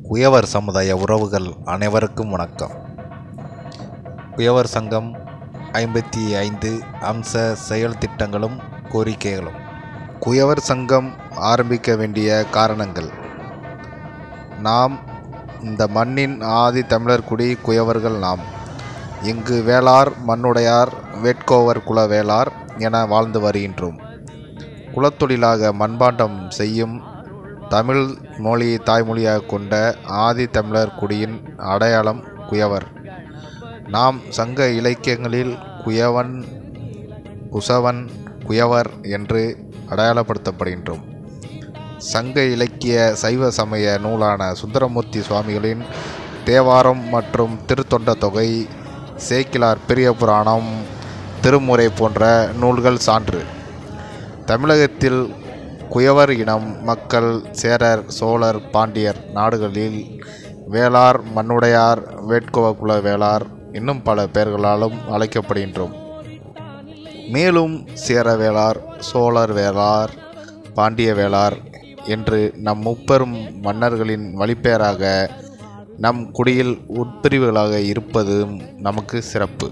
குயவர் சமுதாய உறவுகள் அனைவருக்கும் வணக்கம் குயவர் சங்கம் ஐம்பத்தி ஐந்து அம்ச செயல் திட்டங்களும் கோரிக்கைகளும் குயவர் சங்கம் ஆரம்பிக்க வேண்டிய காரணங்கள் நாம் இந்த மண்ணின் ஆதி தமிழர் குடி குயவர்கள் நாம் இங்கு வேளார் மண்ணுடையார் வேட்கோவர் குல வேளார் என வாழ்ந்து வருகின்றோம் குலத்தொழிலாக மண்பாண்டம் செய்யும் தமிழ் மொழி தாய்மொழியாக கொண்ட ஆதி தமிழர் குடியின் அடையாளம் குயவர் நாம் சங்க இலக்கியங்களில் குயவன் குசவன் குயவர் என்று அடையாளப்படுத்தப்படுகின்றோம் சங்க இலக்கிய சைவ சமய நூலான சுந்தரமூர்த்தி சுவாமிகளின் தேவாரம் மற்றும் திருத்தொண்ட தொகை சேக்கிலார் பெரிய புராணம் திருமுறை போன்ற நூல்கள் சான்று தமிழகத்தில் குயவர் இனம் மக்கள் சேரர் சோழர் பாண்டியர் நாடுகளில் வேளார் மண்ணுடையார் வேட்கோவ குல வேளார் இன்னும் பல பெயர்களாலும் அழைக்கப்படுகின்றோம் மேலும் சேர வேளார் சோழர் வேளார் பாண்டிய வேளார் என்று நம் முப்பெரும் மன்னர்களின் வழிப்பெயராக நம் குடியில் உட்பிரிவுகளாக இருப்பதும் நமக்கு சிறப்பு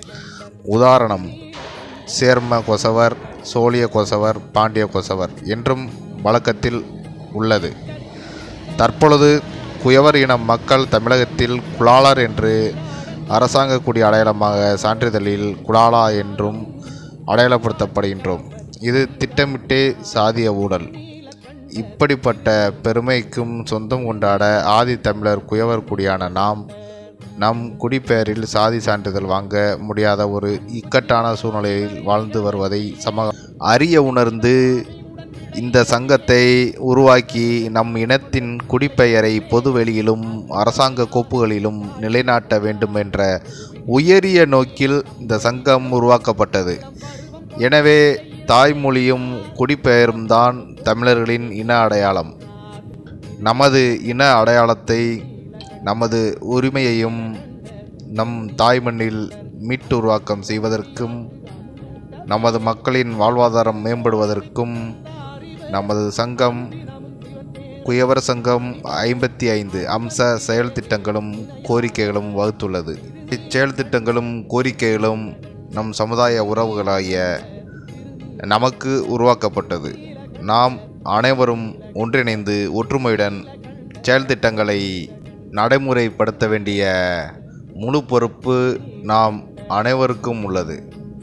உதாரணம் சேர்ம கொசவர் சோழிய கொசவர் பாண்டிய கொசவர் என்றும் வழக்கத்தில் உள்ளது தற்பொழுது குயவர் இன மக்கள் தமிழகத்தில் குலாளர் என்று அரசாங்க குடி அடையாளமாக சான்றிதழில் குலாலா என்றும் அடையாளப்படுத்தப்படுகின்றோம் இது திட்டமிட்டே சாதிய ஊழல் இப்படிப்பட்ட பெருமைக்கும் சொந்தம் கொண்டாட ஆதி தமிழர் குயவர் குடியான நாம் நம் குடிப்பெயரில் சாதி சான்றிதழ் வாங்க முடியாத ஒரு இக்கட்டான சூழ்நிலையில் வாழ்ந்து வருவதை சம அறிய உணர்ந்து இந்த சங்கத்தை உருவாக்கி நம் இனத்தின் குடிப்பெயரை பொதுவெளியிலும் அரசாங்க கோப்புகளிலும் நிலைநாட்ட வேண்டும் என்ற உயரிய நோக்கில் இந்த சங்கம் உருவாக்கப்பட்டது எனவே தாய்மொழியும் குடிப்பெயரும் தான் தமிழர்களின் இன அடையாளம் நமது இன அடையாளத்தை நமது உரிமையையும் நம் தாய்மண்ணில் மீட்டுருவாக்கம் செய்வதற்கும் நமது மக்களின் வாழ்வாதாரம் மேம்படுவதற்கும் நமது சங்கம் குயவர் சங்கம் ஐம்பத்தி ஐந்து அம்ச செயல் திட்டங்களும் கோரிக்கைகளும் வகுத்துள்ளது இச்செயல் திட்டங்களும் கோரிக்கைகளும் நம் சமுதாய உறவுகளாகிய நமக்கு உருவாக்கப்பட்டது நாம் அனைவரும் ஒன்றிணைந்து ஒற்றுமையுடன் செயல் திட்டங்களை நடைமுறைப்படுத்த வேண்டிய முழு பொறுப்பு நாம் அனைவருக்கும் உள்ளது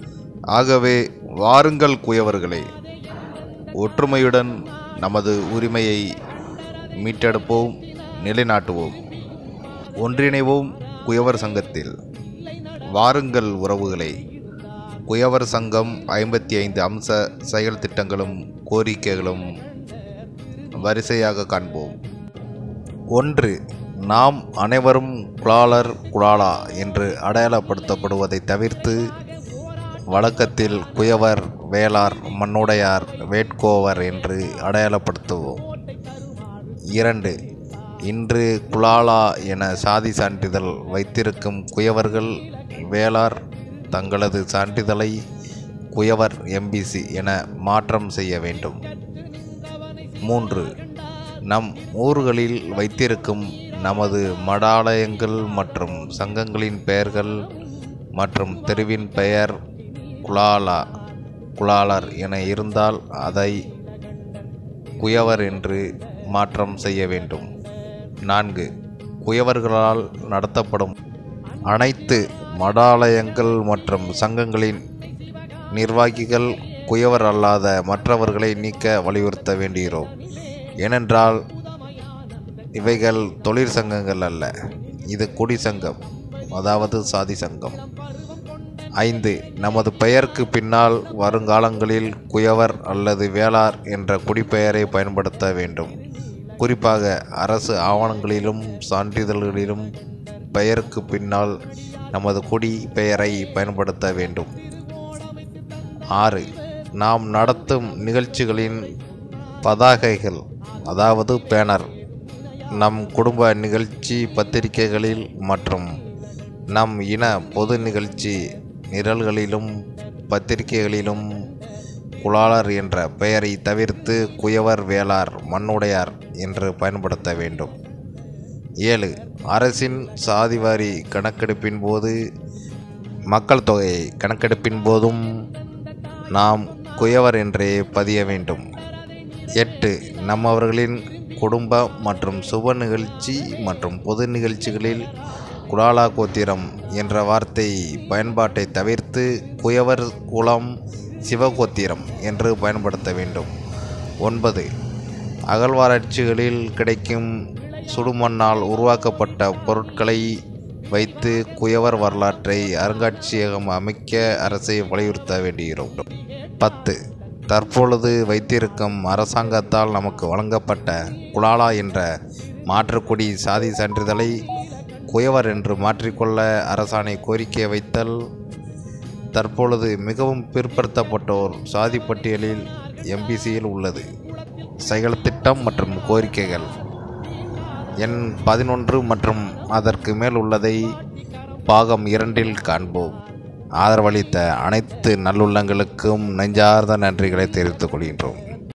ஆகவே வாருங்கள் குயவர்களே ஒற்றுமையுடன் நமது உரிமையை மீட்டெடுப்போம் நிலைநாட்டுவோம் ஒன்றிணைவோம் குயவர் சங்கத்தில் வாருங்கள் உறவுகளே குயவர் சங்கம் ஐம்பத்தி ஐந்து அம்ச செயல் திட்டங்களும் கோரிக்கைகளும் வரிசையாக காண்போம் ஒன்று நாம் அனைவரும் குலாலர் குலாலா என்று அடையாளப்படுத்தப்படுவதை தவிர்த்து வழக்கத்தில் குயவர் வேளார் மண்ணுடையார் வேட்கோவர் என்று அடையாளப்படுத்துவோம் இரண்டு இன்று குலாலா என சாதி சான்றிதழ் வைத்திருக்கும் குயவர்கள் வேளார் தங்களது சான்றிதழை குயவர் எம்பிசி என மாற்றம் செய்ய வேண்டும் மூன்று நம் ஊர்களில் வைத்திருக்கும் நமது மடாலயங்கள் மற்றும் சங்கங்களின் பெயர்கள் மற்றும் தெருவின் பெயர் குலாலா குலாலர் என இருந்தால் அதை குயவர் என்று மாற்றம் செய்ய வேண்டும் நான்கு குயவர்களால் நடத்தப்படும் அனைத்து மடாலயங்கள் மற்றும் சங்கங்களின் நிர்வாகிகள் குயவர் அல்லாத மற்றவர்களை நீக்க வலியுறுத்த வேண்டுகிறோம் ஏனென்றால் இவைகள் தொழிற்சங்கங்கள் அல்ல இது குடி சங்கம் அதாவது சாதி சங்கம் ஐந்து நமது பெயருக்கு பின்னால் வருங்காலங்களில் குயவர் அல்லது வேளார் என்ற குடிப்பெயரை பயன்படுத்த வேண்டும் குறிப்பாக அரசு ஆவணங்களிலும் சான்றிதழ்களிலும் பெயருக்கு பின்னால் நமது குடி பெயரை பயன்படுத்த வேண்டும் ஆறு நாம் நடத்தும் நிகழ்ச்சிகளின் பதாகைகள் அதாவது பேனர் நம் குடும்ப நிகழ்ச்சி பத்திரிகைகளில் மற்றும் நம் இன பொது நிகழ்ச்சி நிரல்களிலும் பத்திரிகைகளிலும் குலாளர் என்ற பெயரை தவிர்த்து குயவர் வேளார் மண்ணுடையார் என்று பயன்படுத்த வேண்டும் ஏழு அரசின் சாதிவாரி கணக்கெடுப்பின் போது மக்கள் தொகை கணக்கெடுப்பின் போதும் நாம் குயவர் என்றே பதிய வேண்டும் எட்டு நம்மவர்களின் குடும்ப மற்றும் சுப நிகழ்ச்சி மற்றும் பொது நிகழ்ச்சிகளில் குலாலா கோத்திரம் என்ற வார்த்தை பயன்பாட்டை தவிர்த்து குயவர் குலம் சிவகோத்திரம் என்று பயன்படுத்த வேண்டும் ஒன்பது அகழ்வாராய்ச்சிகளில் கிடைக்கும் சுடுமண்ணால் உருவாக்கப்பட்ட பொருட்களை வைத்து குயவர் வரலாற்றை அருங்காட்சியகம் அமைக்க அரசை வலியுறுத்த வேண்டுகிறோம் பத்து தற்பொழுது வைத்திருக்கும் அரசாங்கத்தால் நமக்கு வழங்கப்பட்ட குலாலா என்ற மாற்றுக்குடி சாதி சான்றிதழை குயவர் என்று மாற்றிக்கொள்ள அரசாணை கோரிக்கை வைத்தல் தற்பொழுது மிகவும் பிற்படுத்தப்பட்டோர் சாதி பட்டியலில் எம்பிசியில் உள்ளது செயல் திட்டம் மற்றும் கோரிக்கைகள் எண் பதினொன்று மற்றும் அதற்கு மேல் உள்ளதை பாகம் இரண்டில் காண்போம் ஆதரவளித்த அனைத்து நல்லுள்ளங்களுக்கும் நெஞ்சார்ந்த நன்றிகளை தெரிவித்துக் கொள்கின்றோம்